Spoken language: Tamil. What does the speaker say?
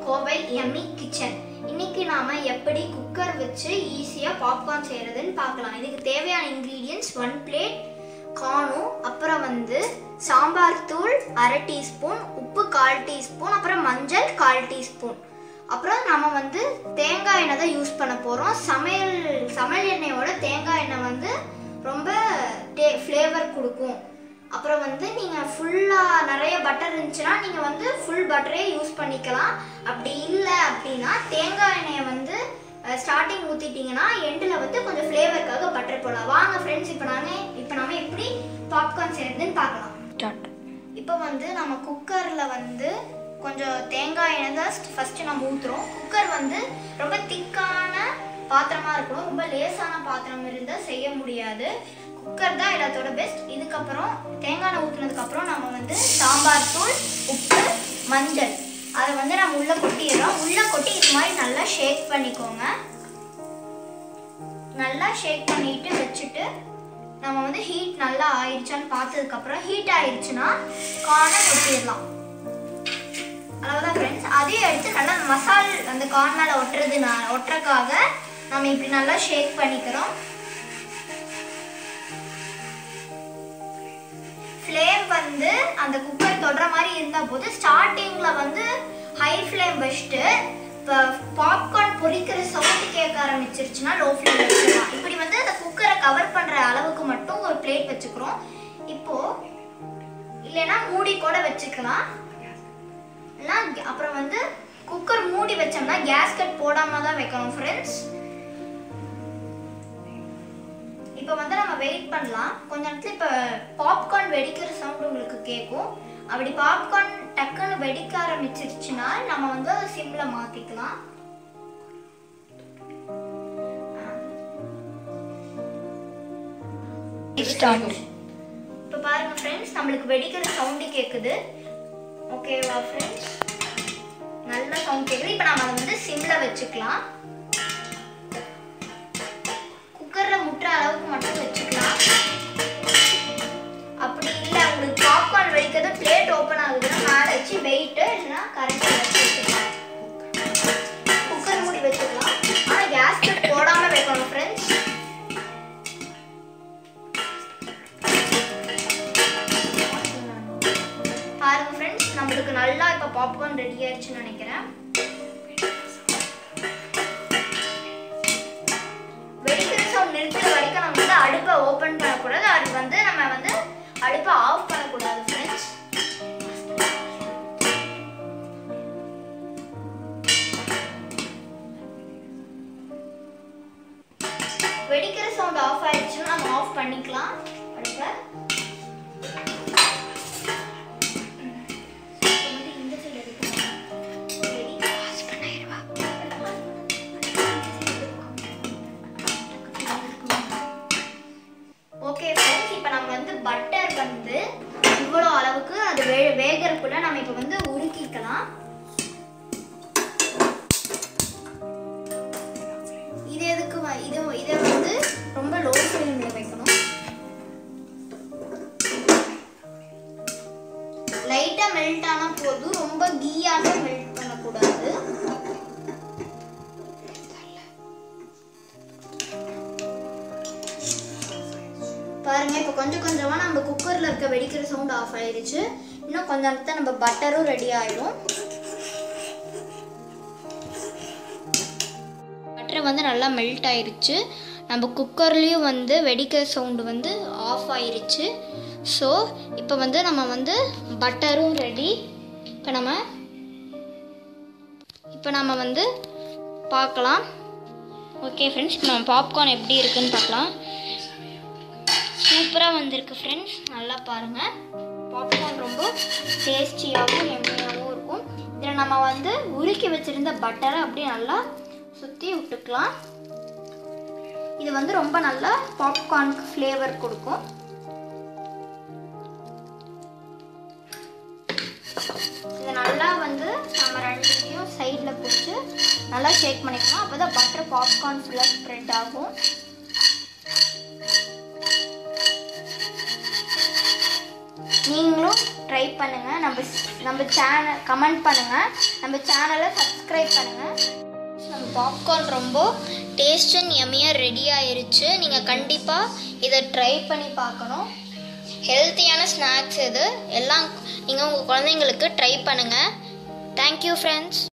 கோவை எம்மி கிச்சன் இன்னைக்கு நாம எப்படி குக்கர் வச்சு ஈஸியா பாப்கார்ன் செய்யறதுன்னு பார்க்கலாம் இதுக்கு தேவையான இன்கிரீடியன்ஸ் ஒன் பிளேட் காணும் அப்புறம் வந்து சாம்பார் தூள் அரை டீஸ்பூன் உப்பு கால் டீஸ்பூன் அப்புறம் மஞ்சள் கால் டீஸ்பூன் அப்புறம் நம்ம வந்து தேங்காய் எண்ணெய் தான் யூஸ் பண்ண போகிறோம் சமையல் சமையல் எண்ணெயோட தேங்காய் எண்ணெய் வந்து ரொம்ப டே ஃப்ளேவர் கொடுக்கும் அப்புறம் வந்து நீங்கள் ஃபுல்லாக நிறைய பட்டர் இருந்துச்சுன்னா நீங்கள் வந்து ஃபுல் பட்டரே யூஸ் பண்ணிக்கலாம் அப்படி இல்லை அப்படின்னா தேங்காய் எண்ணெயை வந்து ஸ்டார்டிங் ஊற்றிட்டிங்கன்னா எண்டில் வந்து கொஞ்சம் ஃப்ளேவருக்காக பட்டர் போடலாம் வாங்க ஃப்ரெண்ட்ஸ் இப்போ நாங்கள் இப்போ நாம எப்படி பாப்கார்ன் செய்யறதுன்னு பார்க்கலாம் ஸ்டார்ட் இப்போ வந்து நம்ம குக்கரில் வந்து கொஞ்சம் தேங்காய் எண்ணெய் தான் ஃபஸ்ட்டு நம்ம ஊற்றுறோம் குக்கர் வந்து ரொம்ப திக்கான பாத்திரமா இருக்கணும் ரொம்ப லேசான பாத்திரம் இருந்தால் செய்ய முடியாது குக்கர் தான் எல்லாத்தோட பெஸ்ட் இதுக்கப்புறம் தேங்காய் எண்ணெய் ஊற்றுனதுக்கப்புறம் நம்ம வந்து சாம்பார் தூள் உப்பு மஞ்சள் அதை வந்து நம்ம உள்ளே கொட்டிடுறோம் உள்ளே கொட்டி இது மாதிரி நல்லா ஷேக் பண்ணிக்கோங்க நல்லா ஷேக் பண்ணிட்டு வச்சுட்டு நம்ம வந்து ஹீட் நல்லா ஆயிடுச்சான்னு பார்த்ததுக்கப்புறம் ஹீட் ஆயிடுச்சுன்னா கார்னை கொட்டிடலாம் அவ்வளோதான் ஃப்ரெண்ட்ஸ் அதையும் எடுத்து நல்லா மசால் அந்த கார்ன் மேலே ஒட்டுறது நான் ஒட்டுறக்காக நம்ம இப்படி நல்லா ஷேக் பண்ணிக்கிறோம் ஃப்ளேம் வந்து அந்த குக்கர் தொடுற மாதிரி இருந்தால் போது ஸ்டார்டிங்கில் வந்து ஹை ஃப்ளேம் வச்சுட்டு இப்போ பாப்கார்ன் பொரிக்கிற சவுண்டு கேட்க ஆரம்பிச்சிருச்சுன்னா லோ ஃப்ளேம் வச்சிடலாம் இப்படி வந்து அந்த குக்கரை கவர் பண்ணுற அளவுக்கு மட்டும் ஒரு பிளேட் வச்சுக்கிறோம் இப்போது இல்லைன்னா மூடி கூட வச்சுக்கலாம் இல்லைன்னா அப்புறம் வந்து குக்கர் மூடி வச்சோம்னா கேஸ்கட் போடாமல் தான் வைக்கணும் ஃப்ரெண்ட்ஸ் இப்போ வந்து நம்ம வெயிட் பண்ணலாம் கொஞ்ச நேரத்தில் இப்போ பாப்கார்ன் வெடிக்கிற சவுண்ட் உங்களுக்கு கேட்கும் அப்படி பாப்கார்ன் டக்குன்னு வெடிக்க ஆரம்பிச்சிருச்சுன்னா நம்ம வந்து அதை சிம்மில் மாற்றிக்கலாம் ஸ்டார்ட் இப்போ பாருங்க ஃப்ரெண்ட்ஸ் நம்மளுக்கு வெடிக்கிற சவுண்டு கேட்குது ஓகேவா ஃப்ரெண்ட்ஸ் நல்ல சவுண்ட் கேட்குது இப்போ நம்ம அதை வந்து சிம்மில் வச்சுக்கலாம் குக்கரில் முட்டுற அளவுக்கு மட்டும் வச்சுக்கலாம் அப்படி இல்லை உங்களுக்கு பாப்கார்ன் வெடிக்கிறது பிளேட் ஓப்பன் ஆகுதுன்னா மேலே வச்சு வெயிட்டு இல்லைன்னா கரண்ட்டில் வச்சு வச்சுக்கலாம் குக்கர் மூடி வச்சுக்கலாம் ஆனால் கேஸ் கட் போடாமல் வைக்கணும் ஃப்ரெண்ட்ஸ் பாருங்க ஃப்ரெண்ட்ஸ் நம்மளுக்கு நல்லா இப்போ பாப்கார்ன் ரெடி ஆயிடுச்சுன்னு நினைக்கிறேன் வெடிக்கிற சவுண்ட் நிறுத்துற வரைக்கும் நம்ம வந்து அடுப்பை ஓப்பன் பண்ணக்கூடாது அது வந்து நம்ம வந்து அடுப்பை ஆஃப் பண்ணக்கூடாது ஃப்ரெண்ட்ஸ் வெடிக்கிற சவுண்ட் ஆஃப் ஆயிடுச்சுன்னா நம்ம ஆஃப் பண்ணிக்கலாம் அடுப்பை இப்போ வந்து இந்த சைடு எடுக்கணும் ரெடி ஓகே ஃப்ரெண்ட்ஸ் இப்போ நம்ம வந்து பட்டர் வந்து இவ்வளோ அளவுக்கு அது வே வேகறதுக்குள்ள நம்ம இப்போ வந்து உருக்கிக்கலாம் இது எதுக்கு வ- இது இதை வந்து ரொம்ப லோ ஃப்ளேமில் வைக்கணும் லைட்டாக மெல்ட் ஆனால் போதும் ரொம்ப கீயாட்ட மெல்ட் பண்ணக்கூடாது பாருங்க இப்போ கொஞ்சம் கொஞ்சமா நம்ம குக்கர்ல இருக்க வெடிக்கிற சவுண்ட் ஆஃப் ஆயிருச்சு இன்னும் கொஞ்ச நேரத்துல நம்ம பட்டரும் ரெடி ஆயிடும் பட்டர் வந்து நல்லா மெல்ட் ஆயிருச்சு நம்ம குக்கர்லேயும் வந்து வெடிக்கிற சவுண்டு வந்து ஆஃப் ஆயிருச்சு ஸோ இப்போ வந்து நம்ம வந்து பட்டரும் ரெடி இப்போ நம்ம இப்போ நம்ம வந்து பார்க்கலாம் ஓகே ஃப்ரெண்ட்ஸ் இப்போ நம்ம பாப்கார்ன் எப்படி இருக்குன்னு பார்க்கலாம் சூப்பராக வந்திருக்கு ஃப்ரெண்ட்ஸ் நல்லா பாருங்கள் பாப்கார்ன் ரொம்ப டேஸ்டியாகவும் எம்மையாகவும் இருக்கும் இதில் நம்ம வந்து உருக்கி வச்சுருந்த பட்டரை அப்படியே நல்லா சுற்றி விட்டுக்கலாம் இது வந்து ரொம்ப நல்லா பாப்கார்னுக்கு ஃப்ளேவர் கொடுக்கும் இதை நல்லா வந்து நம்ம ரெண்டுத்தையும் சைடில் பிடிச்சி நல்லா ஷேக் பண்ணிக்கலாம் அப்போ தான் பட்டர் பாப்கார்ன் ஃபுல்லாக ஸ்ப்ரெட் ஆகும் நீங்களும் ட்ரை பண்ணுங்கள் நம்ம நம்ம சேனல் கமெண்ட் பண்ணுங்கள் நம்ம சேனலை சப்ஸ்கிரைப் பண்ணுங்கள் நம்ம பாப்கார்ன் ரொம்ப டேஸ்ட் அண்ட் எம்மியாக ரெடி ஆயிருச்சு நீங்கள் கண்டிப்பாக இதை ட்ரை பண்ணி பார்க்கணும் ஹெல்த்தியான ஸ்நாக்ஸ் இது எல்லாம் நீங்கள் உங்கள் குழந்தைங்களுக்கு ட்ரை பண்ணுங்கள் தேங்க்யூ ஃப்ரெண்ட்ஸ்